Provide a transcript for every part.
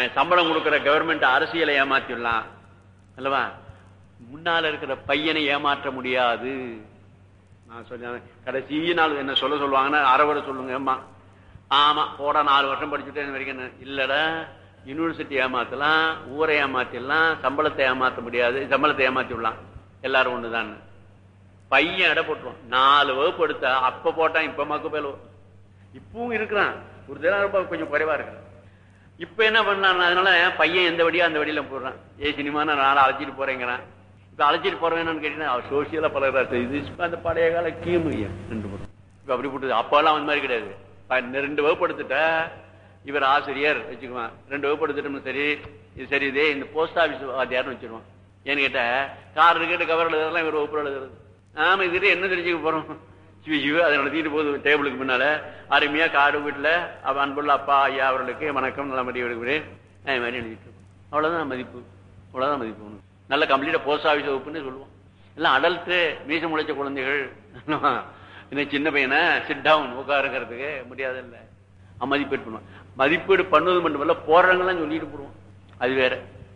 சம்பளம் கொடுக்கிற கவர்மெண்ட் அரசியலை ஏமாத்திடலாம் அல்லவா முன்னால இருக்கிற பையனை ஏமாற்ற முடியாது நான் சொன்னேன் கடைசி நாள் என்ன சொல்ல சொல்லுவாங்கன்னா அறவரை சொல்லுங்க அம்மா ஆமா போட நாலு வருஷம் படிச்சுட்டு இது வரைக்கும் என்ன- இல்லடா யூனிவர்சிட்டி ஏமாத்தலாம் ஊரை ஏமாத்திடலாம் சம்பளத்தை ஏமாத்த முடியாது சம்பளத்தை ஏமாத்தி விடலாம் எல்லாரும் ஒண்ணுதான் பையன் எடை போட்டுருவான் நாலு வகுப்பு எடுத்தா அப்ப போட்டான் இப்ப மக்கு பேல இப்பவும் இருக்கிறான் ஒரு தினம் ரொம்ப கொஞ்சம் குறைவா இருக்கிறான் இப்ப என்ன பண்ணலாம் அதனால பையன் எந்த வழியா அந்த வழியில போடுறான் ஏ சினிமா நான் நாளை அழைச்சிட்டு போறேங்கிறான் இப்ப அழைச்சிட்டு போறேன்னு கேட்டீங்கன்னா அவர் சோசியலா பழகிறாரு இது இப்ப அந்த பழைய கால கீமு ரெண்டு பேரும் இப்ப அப்படி போட்டு அப்பெல்லாம் அந்த மாதிரி கிடையாது ப- ரெண்டு வகுப்பு எடுத்துட்டா இவர் ஆசிரியர் வச்சுக்குவான் ரெண்டு வகுப்பு எடுத்துட்டோம்னு சரி இது சரி இதே இந்த போஸ்ட் ஆபீஸ் வாத்தியார்னு வச்சிருவான் ஏன்னு கேட்டா கார் கேட்டு கவர் எழுதுறதுலாம் இவர் வகுப்பு எழுதுறது ஆமா இது என்ன தெரிஞ்சுக்க போறோம் சிவ சிவ அதை நடத்திட்டு போகுது டேபிளுக்கு முன்னால அருமையா காடு வீட்டுல அவ அன்புள்ள அப்பா ஐயா அவர்களுக்கு வணக்கம் நல்ல மதிய விடுகிறேன் அது மாதிரி எழுதிட்டு இருக்கோம் அவ்வளவுதான் மதிப்பு அவ்வளவுதான் மதிப்பு உனக்கு. நல்ல கம்ப்ளீட்டா போஸ்ட் ஆபீஸ் வகுப்புன்னு சொல்லுவோம் எல்லாம் அடல்ட்டு மீச முளைச்ச குழந்தைகள் இன்னும் சின்ன பையனை சிட் டவுன் உட்காருங்கிறதுக்கு முடியாது இல்ல மதிப்பீடு பண்ணுவான் மதிப்பீடு பண்ணுவது மட்டுமல்ல போடுறவங்களாம் சொல்லிட்டு போடுவோம் அது வேற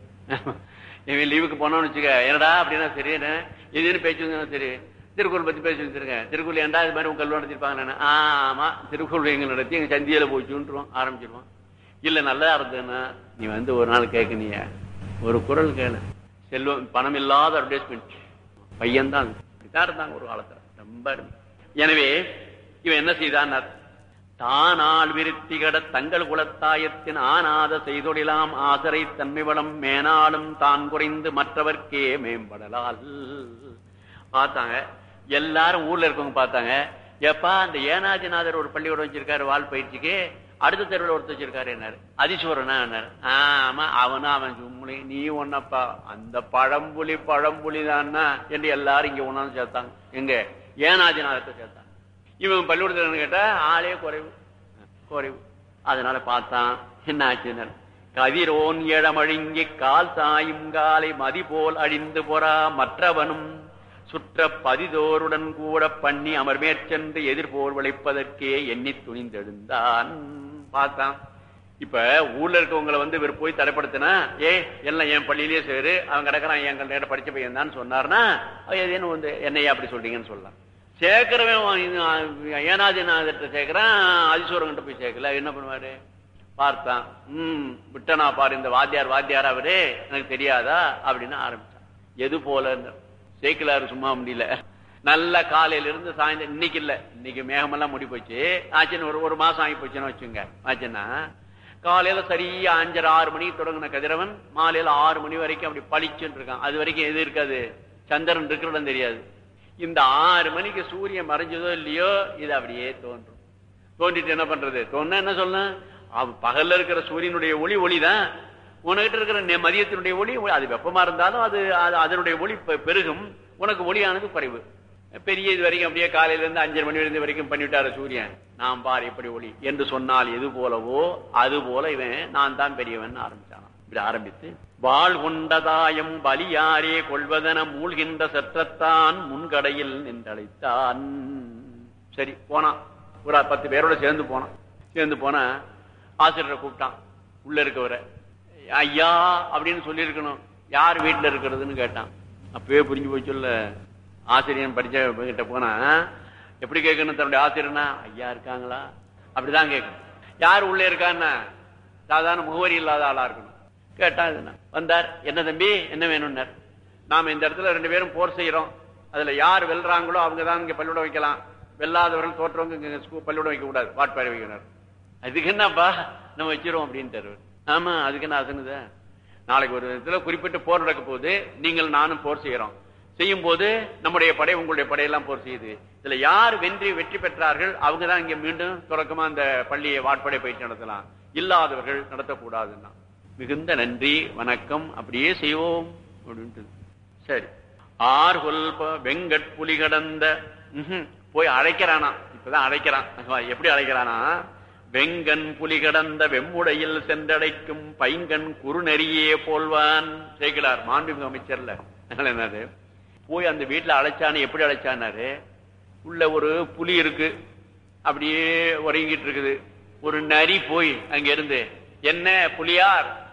இவன் லீவுக்கு போனோம்னு வச்சுக்க என்னடா அப்படின்னா சரி என்ன இதுன்னு பேச்சு வந்தா சரி திருக்குறள் பத்தி பேசி வச்சிருக்கேன் திருக்குறள் ஏன்டா இது மாதிரி உங்க கல்வி நடத்திருப்பாங்க நான் ஆமா திருக்குறள் எங்க நடத்தி எங்க சந்தியில போச்சுன்றுவோம் ஆரம்பிச்சிருவான் இல்ல நல்லா இருந்ததுன்னா நீ வந்து ஒரு நாள் கேட்கணிய ஒரு குரல் கேளு செல்வம் பணம் இல்லாத அட்வர்டைஸ்மெண்ட் பையன் தான் இதான் இருந்தாங்க ஒரு காலத்துல ரொம்ப அருமை. எனவே இவன் என்ன செய்தான் தானால் விருத்திகட தங்கள் குலத்தாயத்தின் ஆனாத செய்தொழிலாம் ஆசரை தன்மை வளம் மேனாலும் தான் குறைந்து மற்றவர்க்கே மேம்படலால் பார்த்தாங்க எல்லாரும் ஊர்ல இருக்கவங்க பார்த்தாங்க எப்பா அந்த ஏனாதிநாதர் ஒரு பள்ளிக்கூடம் வச்சிருக்காரு வால் பயிற்சிக்கு அடுத்த தெருவில் ஒருத்தர் வச்சிருக்காரு என்னாரு அதிசுவரனா என்னாரு ஆமா அவனா அவன் சும்முலி நீ ஒன்னப்பா அந்த பழம்புலி பழம்புலி தான்னா என்று எல்லாரும் இங்க ஒன்னாந்து சேர்த்தாங்க எங்க ஏனாதிநாதத்தை சேர்த்தாங்க இவன் பள்ளிக்கூடத்தில் கேட்டா ஆளே குறைவு குறைவு அதனால பார்த்தான் என்ன ஆச்சுன்னு கதிரோன் இளமழுங்கி கால் சாயும் காலை மதி போல் அழிந்து பொறா மற்றவனும் சுற்ற பதிதோருடன் கூட பண்ணி அமர்மேற்சென்று எதிர்போர் விளைப்பதற்கே எண்ணி துணிந்தெழுந்தான் பார்த்தான் இப்ப ஊர்ல இருக்கவங்களை வந்து இவர் போய் தடைப்படுத்தினா ஏ எல்லாம் என் பள்ளியிலேயே சேரு அவன் கிடக்குறான் என் நேரம் படிச்ச பையன் தான் சொன்னார்னா ஏதேனும் வந்து என்னையா அப்படி சொல்றீங்கன்னு சொல்லலாம் சேர்க்கிறவன் ஏனாதிநாதத்தை சேர்க்கிறான் அதிசூரங்கிட்ட போய் சேர்க்கல என்ன பண்ணுவாரு பார்த்தான் ம் விட்டனா பாரு இந்த வாத்தியார் வாத்தியார் அவரே எனக்கு தெரியாதா அப்படின்னு ஆரம்பிச்சான் எது போல சேக்கிலாரு சும்மா முடியல நல்ல காலையில இருந்து சாயந்தரம் இன்னைக்கு இல்ல இன்னைக்கு மேகமெல்லாம் முடி போச்சு ஆச்சுன்னு ஒரு ஒரு மாசம் ஆகி போச்சுன்னு வச்சுங்க ஆச்சுன்னா காலையில சரியா அஞ்சரை ஆறு மணிக்கு தொடங்கின கதிரவன் மாலையில ஆறு மணி வரைக்கும் அப்படி பளிச்சுன்னு இருக்கான் அது வரைக்கும் எது இருக்காது சந்திரன் இருக்கிறதும் தெரியாது இந்த ஆறு மணிக்கு சூரியன் மறைஞ்சதோ இல்லையோ இது அப்படியே தோன்றும் தோன்றிட்டு என்ன பண்றது தோணுனா என்ன சொல்லணும் அவ- பகல்ல இருக்கிற சூரியனுடைய ஒளி ஒளிதான் உனக்கிட்ட இருக்கிற நெ- மதியத்தினுடைய ஒளி ஒளி- அது வெப்பமா இருந்தாலும் அது அது- அதனுடைய ஒளி பெ- பெருகும் உனக்கு ஒளியானது குறைவு பெரிய இது வரைக்கும் அப்படியே காலையில இருந்து அஞ்சரை மணி இருந்து வரைக்கும் பண்ணிவிட்டாரு சூரியன் நாம் பார் எப்படி ஒளி என்று சொன்னால் எது போலவோ அது போல இவன் நான் தான் பெரியவன் ஆரம்பிச்சான் இப்படி ஆரம்பித்து வாழ் கொண்டதாயம் பலியாரே கொள்வதென மூழ்கின்ற சற்றத்தான் முன்கடையில் நின்றழைத்தான் சரி போனான் ஒரு பத்து பேரோட சேர்ந்து போனான் சேர்ந்து போனா ஆசிரியரை கூப்பிட்டான் உள்ள இருக்கவரை ஐயா அப்படின்னு சொல்லியிருக்கணும் யார் வீட்டுல இருக்கிறதுன்னு கேட்டான் அப்பவே புரிஞ்சு போய் சொல்ல ஆசிரியன் படிச்ச கிட்ட போனா எப்படி கேட்கணும் தன்னுடைய ஆசிரியர்னா ஐயா இருக்காங்களா அப்படிதான் கேட்கணும் யார் உள்ளே இருக்கான்னா சாதாரண முகவரி இல்லாத ஆளா இருக்கணும் கேட்டா இதுனா வந்தார் என்ன தம்பி என்ன வேணும்னார் நாம இந்த இடத்துல ரெண்டு பேரும் போர் செய்யறோம் அதுல யார் வெல்றாங்களோ அவங்க தான் இங்க பள்ளிக்கூடம் வைக்கலாம் வெல்லாதவர்கள் தோற்றவங்க இங்க ஸ்கூல் பள்ளிக்கூடம் வைக்க கூடாது வாட்பாறை வைக்கணும் அதுக்கு என்னப்பா நம்ம வச்சிருவோம் அப்படின்ட்டு ஆமா அதுக்கு என்ன அசங்குத நாளைக்கு ஒரு இதுல குறிப்பிட்ட போர் நடக்க போகுது நீங்கள் நானும் போர் செய்யறோம் செய்யும் போது நம்முடைய படை உங்களுடைய படையெல்லாம் போர் செய்யுது இதுல யார் வென்றி வெற்றி பெற்றார்கள் அவங்க தான் இங்க மீண்டும் தொடக்கமா அந்த பள்ளியை வாட்படை பயிற்சி நடத்தலாம் இல்லாதவர்கள் நடத்தக்கூடாதுன்னா மிகுந்த நன்றி வணக்கம் அப்படியே செய்வோம் அப்படின்ட்டு சரி ஆர் கொல்ப வெங்கட் புலி கடந்த ம்ஹும். போய் அழைக்கிறானா இப்பதான் அழைக்கிறான் எப்படி அழைக்கிறானா வெங்கன் புலி கடந்த வெம்முடையில் சென்றடைக்கும் பைங்கன் குறுநெறியே போல்வான் சேர்க்கிறார் மாண்புமிகு அமைச்சர்ல அதனால என்னது போய் அந்த வீட்டுல அழைச்சானு எப்படி அழைச்சானாரு உள்ள ஒரு புலி இருக்கு அப்படியே உறங்கிட்டு இருக்குது ஒரு நரி போய் அங்க இருந்து என்ன புலியார்